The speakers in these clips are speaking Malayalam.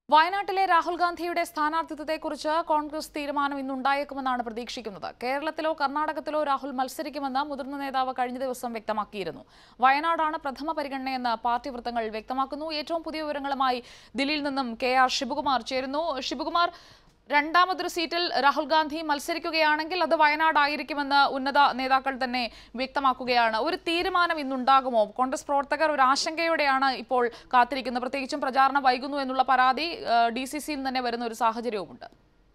വയനാട്ടിലെ രാഹുൽ ഗാന്ധിയുടെ സ്ഥാനാർത്ഥിത്വത്തെക്കുറിച്ച് കോൺഗ്രസ് തീരുമാനം ഇന്നുണ്ടായേക്കുമെന്നാണ് പ്രതീക്ഷിക്കുന്നത് കേരളത്തിലോ കർണാടകത്തിലോ രാഹുൽ മത്സരിക്കുമെന്ന് മുതിർന്ന നേതാവ് കഴിഞ്ഞ ദിവസം വ്യക്തമാക്കിയിരുന്നു വയനാടാണ് പ്രഥമ പരിഗണനയെന്ന് പാർട്ടി വൃത്തങ്ങൾ വ്യക്തമാക്കുന്നു ഏറ്റവും പുതിയ വിവരങ്ങളുമായി ദില്ലിയിൽ നിന്നും കെ ആർ ശിവകുമാർ ചേരുന്നു ശിവകുമാർ രണ്ടാമതൊരു സീറ്റിൽ രാഹുൽ ഗാന്ധി മത്സരിക്കുകയാണെങ്കിൽ അത് വയനാടായിരിക്കുമെന്ന് ഉന്നത നേതാക്കൾ തന്നെ വ്യക്തമാക്കുകയാണ് ഒരു തീരുമാനം ഇന്നുണ്ടാകുമോ കോൺഗ്രസ് പ്രവർത്തകർ ഒരു ആശങ്കയോടെയാണ് ഇപ്പോൾ കാത്തിരിക്കുന്നത് പ്രത്യേകിച്ചും പ്രചാരണം വൈകുന്നു എന്നുള്ള പരാതി ഡി സി സിയിൽ തന്നെ വരുന്ന ഒരു സാഹചര്യവുമുണ്ട്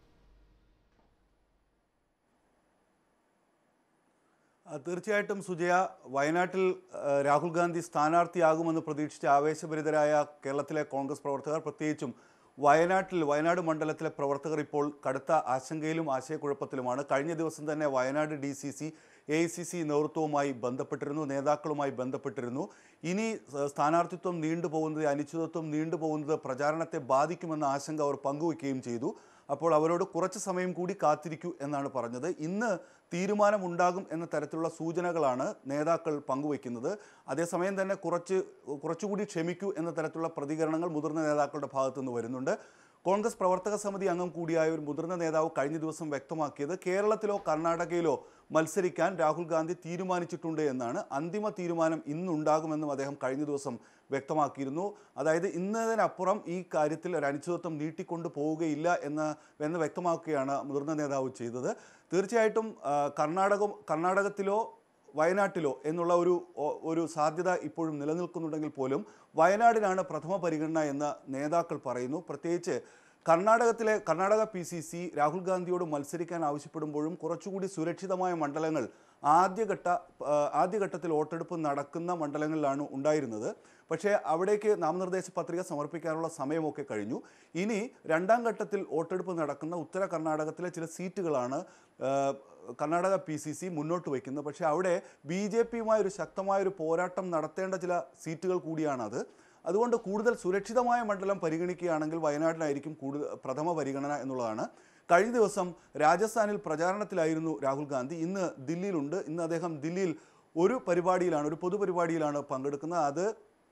ആ, തീർച്ചയായിട്ടും സുജയ വയനാട്ടിൽ ആ, രാഹുൽ ഗാന്ധി സ്ഥാനാർത്ഥിയാകുമെന്ന് പ്രതീക്ഷിച്ച ആവേശഭരിതരായ കേരളത്തിലെ കോൺഗ്രസ് പ്രവർത്തകർ പ്രത്യേകിച്ചും വയനാട്ടിൽ വയനാട് മണ്ഡലത്തിലെ പ്രവർത്തകർ ഇപ്പോൾ കടുത്ത ആശങ്കയിലും ആശയക്കുഴപ്പത്തിലുമാണ് കഴിഞ്ഞ ദിവസം തന്നെ Wayanad D C C A I C C നേതൃത്വവുമായി ബന്ധപ്പെട്ടിരുന്നു നേതാക്കളുമായി ബന്ധപ്പെട്ടിരുന്നു ഇനി ആ, സ്ഥാനാർത്ഥിത്വം നീണ്ടുപോകുന്നത് അനിശ്ചിതത്വം നീണ്ടുപോകുന്നത് പ്രചാരണത്തെ ബാധിക്കുമെന്ന ആശങ്ക അവർ പങ്കുവയ്ക്കുകയും ചെയ്തു അപ്പോൾ അവരോട് കുറച്ച് സമയം കൂടി കാത്തിരിക്കൂ എന്നാണ് പറഞ്ഞത് ഇന്ന് തീരുമാനമുണ്ടാകും എന്ന തരത്തിലുള്ള സൂചനകളാണ് നേതാക്കൾ പങ്കുവയ്ക്കുന്നത് അതേസമയം തന്നെ കുറച്ച് കുറച്ചുകൂടി ക്ഷമിക്കൂ എന്ന തരത്തിലുള്ള പ്രതികരണങ്ങൾ മുതിർന്ന നേതാക്കളുടെ ഭാഗത്തു നിന്ന് വരുന്നുണ്ട് കോൺഗ്രസ് പ്രവർത്തക സമിതി അംഗം കൂടിയായ ഒരു മുതിർന്ന നേതാവ് കഴിഞ്ഞ ദിവസം വ്യക്തമാക്കിയത് കേരളത്തിലോ കർണാടകയിലോ മത്സരിക്കാൻ രാഹുൽ ഗാന്ധി തീരുമാനിച്ചിട്ടുണ്ട് എന്നാണ് അന്തിമ തീരുമാനം ഇന്നുണ്ടാകുമെന്നും അദ്ദേഹം കഴിഞ്ഞ ദിവസം വ്യക്തമാക്കിയിരുന്നു അതായത് ഇന്നതിനപ്പുറം ഈ കാര്യത്തിൽ ഒരു അനിശ്ചിതത്വം നീട്ടിക്കൊണ്ടു പോവുകയില്ല എന്ന് എന്ന് വ്യക്തമാക്കുകയാണ് മുതിർന്ന നേതാവ് ചെയ്തത് തീർച്ചയായിട്ടും ആ, കർണാടകം കർണാടകത്തിലോ വയനാട്ടിലോ എന്നുള്ള ഒരു ഒ- ഒരു സാധ്യത ഇപ്പോഴും നിലനിൽക്കുന്നുണ്ടെങ്കിൽ പോലും വയനാടിനാണ് പ്രഥമ പരിഗണന എന്ന് നേതാക്കൾ പറയുന്നു പ്രത്യേകിച്ച് കർണാടകത്തിലെ Karnataka P C C Rahul ഗാന്ധിയോട് മത്സരിക്കാൻ ആവശ്യപ്പെടുമ്പോഴും കുറച്ചുകൂടി സുരക്ഷിതമായ മണ്ഡലങ്ങൾ ആദ്യഘട്ട ആ, ആദ്യഘട്ടത്തിൽ വോട്ടെടുപ്പ് നടക്കുന്ന മണ്ഡലങ്ങളിലാണ് ഉണ്ടായിരുന്നത് പക്ഷേ അവിടേക്ക് നാമനിർദ്ദേശ പത്രിക സമർപ്പിക്കാനുള്ള സമയമൊക്കെ കഴിഞ്ഞു ഇനി രണ്ടാം ഘട്ടത്തിൽ വോട്ടെടുപ്പ് നടക്കുന്ന ഉത്തര കർണാടകത്തിലെ ചില സീറ്റുകളാണ് ആ, കർണാടക പി സി സി മുന്നോട്ട് വയ്ക്കുന്നത് പക്ഷേ അവിടെ ബി ജെ പിയുമായി ഒരു ശക്തമായ ഒരു പോരാട്ടം നടത്തേണ്ട ചില സീറ്റുകൾ കൂടിയാണത് അതുകൊണ്ട് കൂടുതൽ സുരക്ഷിതമായ മണ്ഡലം പരിഗണിക്കുകയാണെങ്കിൽ വയനാടിനായിരിക്കും കൂടുതൽ പ്രഥമ പരിഗണന എന്നുള്ളതാണ് കഴിഞ്ഞ ദിവസം രാജസ്ഥാനിൽ പ്രചാരണത്തിലായിരുന്നു രാഹുൽ ഗാന്ധി ഇന്ന് ദില്ലിയിലുണ്ട് ഇന്ന് അദ്ദേഹം ദില്ലിയിൽ ഒരു പരിപാടിയിലാണ് ഒരു പൊതുപരിപാടിയിലാണ് പങ്കെടുക്കുന്നത് അത്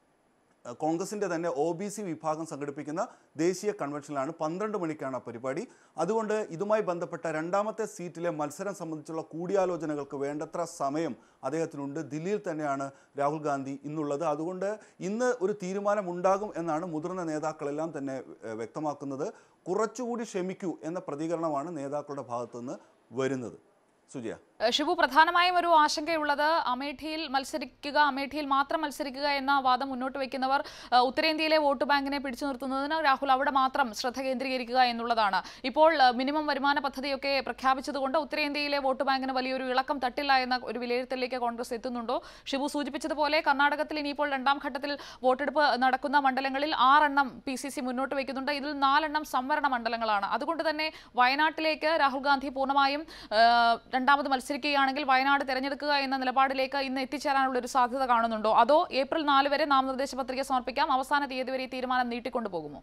അഹ് കോൺഗ്രസിൻ്റെ തന്നെ ഒ ബി സി വിഭാഗം സംഘടിപ്പിക്കുന്ന ദേശീയ കൺവെൻഷനിലാണ് പന്ത്രണ്ട് മണിക്കാണ് ആ പരിപാടി അതുകൊണ്ട് ഇതുമായി ബന്ധപ്പെട്ട രണ്ടാമത്തെ സീറ്റിലെ മത്സരം സംബന്ധിച്ചുള്ള കൂടിയാലോചനകൾക്ക് വേണ്ടത്ര സമയം അദ്ദേഹത്തിനുണ്ട് ദില്ലിയിൽ തന്നെയാണ് രാഹുൽ ഗാന്ധി ഇന്നുള്ളത് അതുകൊണ്ട് ഇന്ന് ഒരു തീരുമാനം ഉണ്ടാകും എന്നാണ് മുതിർന്ന നേതാക്കളെല്ലാം തന്നെ ഏഹ്, വ്യക്തമാക്കുന്നത് കുറച്ചുകൂടി ക്ഷമിക്കൂ എന്ന പ്രതികരണമാണ് നേതാക്കളുടെ ഭാഗത്തുനിന്ന് വരുന്നത് സുജയ ഏഹ് ഷിബു പ്രധാനമായും ഒരു ആശങ്കയുള്ളത് അമേഠിയിൽ മത്സരിക്കുക അമേഠിയിൽ മാത്രം മത്സരിക്കുക എന്ന വാദം മുന്നോട്ട് വയ്ക്കുന്നവർ ഏഹ് ഉത്തരേന്ത്യയിലെ വോട്ട് ബാങ്കിനെ പിടിച്ചു നിർത്തുന്നതിന് രാഹുൽ അവിടെ മാത്രം ശ്രദ്ധ കേന്ദ്രീകരിക്കുക എന്നുള്ളതാണ് ഇപ്പോൾ ഏഹ് മിനിമം വരുമാന പദ്ധതിയൊക്കെ പ്രഖ്യാപിച്ചതുകൊണ്ട് ഉത്തരേന്ത്യയിലെ വോട്ട് ബാങ്കിന് വലിയൊരു ഇളക്കം തട്ടില്ല എന്ന ഒരു വിലയിരുത്തലിലേക്ക് കോൺഗ്രസ് എത്തുന്നുണ്ടോ ഷിബു സൂചിപ്പിച്ചതുപോലെ കർണാടകത്തിൽ ഇനിയിപ്പോൾ രണ്ടാം ഘട്ടത്തിൽ വോട്ടെടുപ്പ് നടക്കുന്ന മണ്ഡലങ്ങളിൽ ആറെണ്ണം പി സി സി മുന്നോട്ട് വയ്ക്കുന്നുണ്ട് ഇതിൽ നാലെണ്ണം സംവരണ മണ്ഡലങ്ങളാണ് അതുകൊണ്ട് തന്നെ വയനാട്ടിലേക്ക് രാഹുൽ ഗാന്ധി പൂർണ്ണമായും ഏഹ്, രണ്ടാമത് മത്സരിക്കുകയാണെങ്കിൽ വയനാട് തെരഞ്ഞെടുക്കുക എന്ന നിലപാടിലേക്ക് ഇന്ന് എത്തിച്ചേരാനുള്ള ഒരു സാധ്യത കാണുന്നുണ്ടോ അതോ ഏപ്രിൽ നാല് വരെ നാമനിർദ്ദേശ പത്രിക സമർപ്പിക്കാം അവസാന തീയതി വരെ ഈ തീരുമാനം നീട്ടിക്കൊണ്ടു പോകുമോ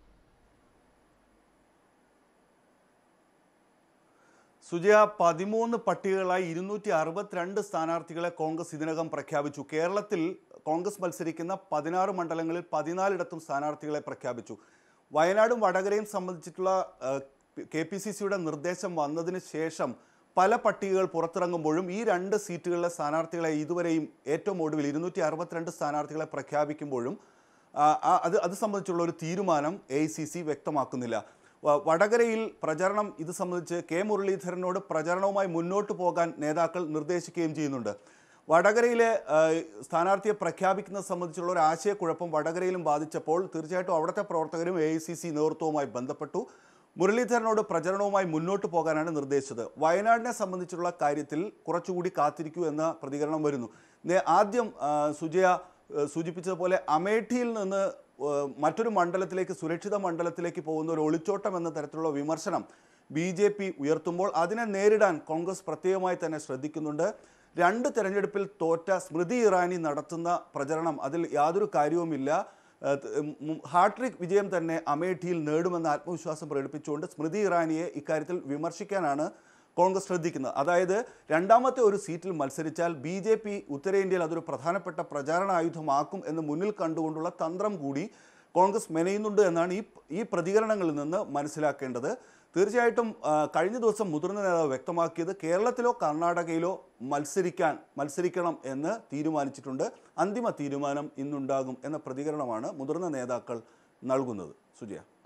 സുജയ പതിമൂന്ന് പട്ടികകളായി ഇരുന്നൂറ്റി അറുപത്തിരണ്ട് സ്ഥാനാർത്ഥികളെ കോൺഗ്രസ് ഇതിനകം പ്രഖ്യാപിച്ചു കേരളത്തിൽ കോൺഗ്രസ് മത്സരിക്കുന്ന പതിനാറ് മണ്ഡലങ്ങളിൽ പതിനാലിടത്തും സ്ഥാനാർത്ഥികളെ പ്രഖ്യാപിച്ചു വയനാടും വടകരയും സംബന്ധിച്ചിട്ടുള്ള കെ പി സി സിയുടെ നിർദ്ദേശം വന്നതിന് ശേഷം പല പട്ടികകൾ പുറത്തിറങ്ങുമ്പോഴും ഈ രണ്ട് സീറ്റുകളിലെ സ്ഥാനാർത്ഥികളെ ഇതുവരെയും ഏറ്റവും ഒടുവിൽ ഇരുന്നൂറ്റി അറുപത്തിരണ്ട് സ്ഥാനാർത്ഥികളെ പ്രഖ്യാപിക്കുമ്പോഴും ആ, ആ, അത് അത് സംബന്ധിച്ചുള്ള ഒരു തീരുമാനം എ ഐ സി സി വ്യക്തമാക്കുന്നില്ല വ- വടകരയിൽ പ്രചരണം ഇത് സംബന്ധിച്ച് കെ മുരളീധരനോട് പ്രചരണവുമായി മുന്നോട്ട് പോകാൻ നേതാക്കൾ നിർദ്ദേശിക്കുകയും ചെയ്യുന്നുണ്ട് വടകരയിലെ ആ, സ്ഥാനാർത്ഥിയെ പ്രഖ്യാപിക്കുന്നത് സംബന്ധിച്ചുള്ള ഒരു ആശയക്കുഴപ്പം വടകരയിലും ബാധിച്ചപ്പോൾ തീർച്ചയായിട്ടും അവിടുത്തെ പ്രവർത്തകരും എ ഐ സി സി നേതൃത്വവുമായി ബന്ധപ്പെട്ടു മുരളീധരനോട് പ്രചരണവുമായി മുന്നോട്ട് പോകാനാണ് നിർദ്ദേശിച്ചത് വയനാടിനെ സംബന്ധിച്ചുള്ള കാര്യത്തിൽ കുറച്ചുകൂടി കാത്തിരിക്കൂ എന്ന പ്രതികരണം വരുന്നു നേ- ആദ്യം ആ, സുജയ ആ, സൂചിപ്പിച്ചതുപോലെ അമേഠിയിൽ നിന്ന് ആ, മറ്റൊരു മണ്ഡലത്തിലേക്ക് സുരക്ഷിത മണ്ഡലത്തിലേക്ക് പോകുന്ന ഒരു ഒളിച്ചോട്ടം എന്ന തരത്തിലുള്ള വിമർശനം ബി ജെ പി ഉയർത്തുമ്പോൾ അതിനെ നേരിടാൻ കോൺഗ്രസ് പ്രത്യേകമായി തന്നെ ശ്രദ്ധിക്കുന്നുണ്ട് രണ്ട് തെരഞ്ഞെടുപ്പിൽ തോറ്റ സ്മൃതി ഇറാനി നടത്തുന്ന പ്രചരണം അതിൽ യാതൊരു കാര്യവുമില്ല ഏഹ് ത- ഉം ഹാട്രിക് വിജയം തന്നെ അമേഠിയിൽ നേടുമെന്ന ആത്മവിശ്വാസം പ്രകടിപ്പിച്ചുകൊണ്ട് സ്മൃതി ഇറാനിയെ ഇക്കാര്യത്തിൽ വിമർശിക്കാനാണ് കോൺഗ്രസ് ശ്രദ്ധിക്കുന്നത് അതായത് രണ്ടാമത്തെ ഒരു സീറ്റിൽ മത്സരിച്ചാൽ ബി ജെ പി ഉത്തരേന്ത്യയിൽ അതൊരു പ്രധാനപ്പെട്ട പ്രചാരണ ആയുധമാക്കും എന്ന് മുന്നിൽ കണ്ടുകൊണ്ടുള്ള തന്ത്രം കൂടി കോൺഗ്രസ് മെനയുന്നുണ്ട് എന്നാണ് ഈ ഈ പ്രതികരണങ്ങളിൽ നിന്ന് മനസ്സിലാക്കേണ്ടത് തീർച്ചയായിട്ടും ആ, കഴിഞ്ഞ ദിവസം മുതിർന്ന നേതാവ് വ്യക്തമാക്കിയത് കേരളത്തിലോ കർണാടകയിലോ മത്സരിക്കാൻ മത്സരിക്കണം എന്ന് തീരുമാനിച്ചിട്ടുണ്ട് അന്തിമ തീരുമാനം ഇന്നുണ്ടാകും എന്ന പ്രതികരണമാണ് മുതിർന്ന നേതാക്കൾ നൽകുന്നത് സുജയ